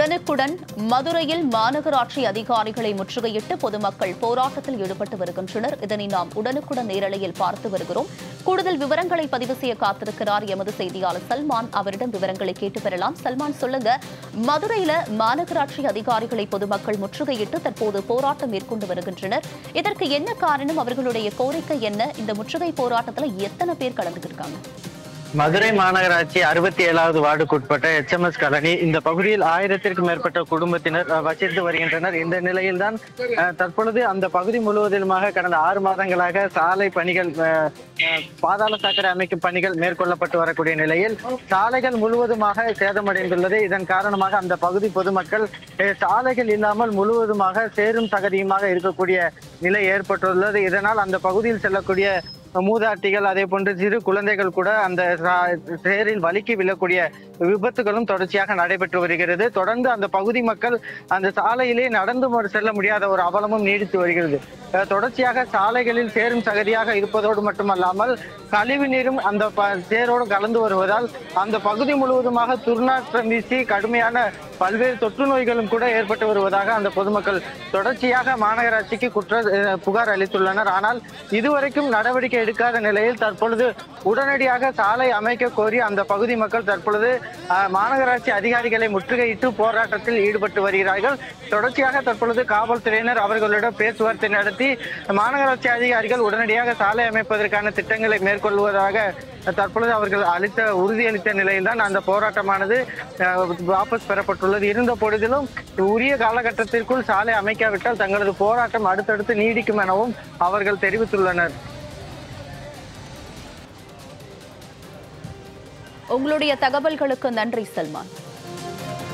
உடனுக்குடன் மதுரையில் மாநகராட்சி அதிகாரிகளை முற்றுகையிட்டு பொதுமக்கள் போராட்டத்தில் ஈடுபட்டு வருகின்றனர் இதனை நாம் உடனுக்குடன் நேரலையில் பார்த்து வருகிறோம் கூடுதல் விவரங்களை பதிவு செய்ய காத்திருக்கிறார் எமது செய்தியாளர் சல்மான் அவரிடம் விவரங்களை கேட்டு பெறலாம் சல்மான் சொல்லுங்க மதுரையில மாநகராட்சி அதிகாரிகளை பொதுமக்கள் முற்றுகையிட்டு தற்போது போராட்டம் மேற்கொண்டு வருகின்றனர் இதற்கு என்ன காரணம் அவர்களுடைய கோரிக்கை என்ன இந்த முற்றுகை போராட்டத்தில் எத்தனை பேர் கலந்துக்கிட்டு இருக்காங்க மதுரை மாநகராட்சி அறுபத்தி ஏழாவது வார்டுக்குட்பட்ட எச்எம்எஸ் காலனி இந்த பகுதியில் ஆயிரத்திற்கும் மேற்பட்ட குடும்பத்தினர் அஹ், வசித்து வருகின்றனர் இந்த நிலையில்தான் அஹ், தற்பொழுது அந்த பகுதி முழுவதிலுமாக கடந்த ஆறு மாதங்களாக சாலை பணிகள் அஹ், அஹ், பாதாள சாக்கடை அமைக்கும் பணிகள் மேற்கொள்ளப்பட்டு வரக்கூடிய நிலையில் சாலைகள் முழுவதுமாக சேதமடைந்துள்ளது இதன் காரணமாக அந்த பகுதி பொதுமக்கள் அஹ், சாலைகள் இல்லாமல் முழுவதுமாக சேரும் சகதியுமாக இருக்கக்கூடிய நிலை ஏற்பட்டுள்ளது இதனால் அந்த பகுதியில் செல்லக்கூடிய மூதாட்டிகள் அதே போன்று சிறு குழந்தைகள் கூட அந்த சா- சேரில் வலிக்கு விழக்கூடிய விபத்துகளும் தொடர்ச்சியாக நடைபெற்று வருகிறது தொடர்ந்து அந்த பகுதி மக்கள் அந்த சாலையிலே நடந்து மு- செல்ல முடியாத ஒரு அவலமும் நீடித்து வருகிறது அஹ் தொடர்ச்சியாக சாலைகளில் சேரும் சகதியாக இருப்பதோடு மட்டுமல்லாமல் கழிவு நீரும் அந்த ப- சேரோடு கலந்து வருவதால் அந்த பகுதி முழுவதுமாக துர்நாற்றம் வீசி கடுமையான பல்வேறு தொற்று நோய்களும் கூட ஏற்பட்டு வருவதாக அந்த பொதுமக்கள் தொடர்ச்சியாக மாநகராட்சிக்கு குற்ற அஹ், புகார் அளித்துள்ளனர் ஆனால் இதுவரைக்கும் நடவடிக்கை எடுக்காத நிலையில் தற்பொழுது உடனடியாக சாலை அமைக்க கோரி அந்த பகுதி மக்கள் தற்பொழுது அஹ், மாநகராட்சி அதிகாரிகளை முற்றுகையிட்டு போராட்டத்தில் ஈடுபட்டு வருகிறார்கள் தொடர்ச்சியாக தற்பொழுது காவல்துறையினர் அவர்களிடம் பேச்சுவார்த்தை நடத்தி மாநகராட்சி அதிகாரிகள் உடனடியாக சாலை அமைப்பதற்கான திட்டங்களை மேற்கொள்வதாக தற்பொழுது அவர்கள் அளித்த உறுதியளித்த நிலையில்தான் அந்த போராட்டமானது அஹ், வாபஸ் பெறப்பட்டுள்ளது இருந்த பொழுதிலும் உரிய காலகட்டத்திற்குள் சாலை அமைக்காவிட்டால் தங்களது போராட்டம் அடுத்தடுத்து நீடிக்கும் எனவும் அவர்கள் தெரிவித்துள்ளனர் உங்களுடைய தகவல்களுக்கு நன்றி சல்மான்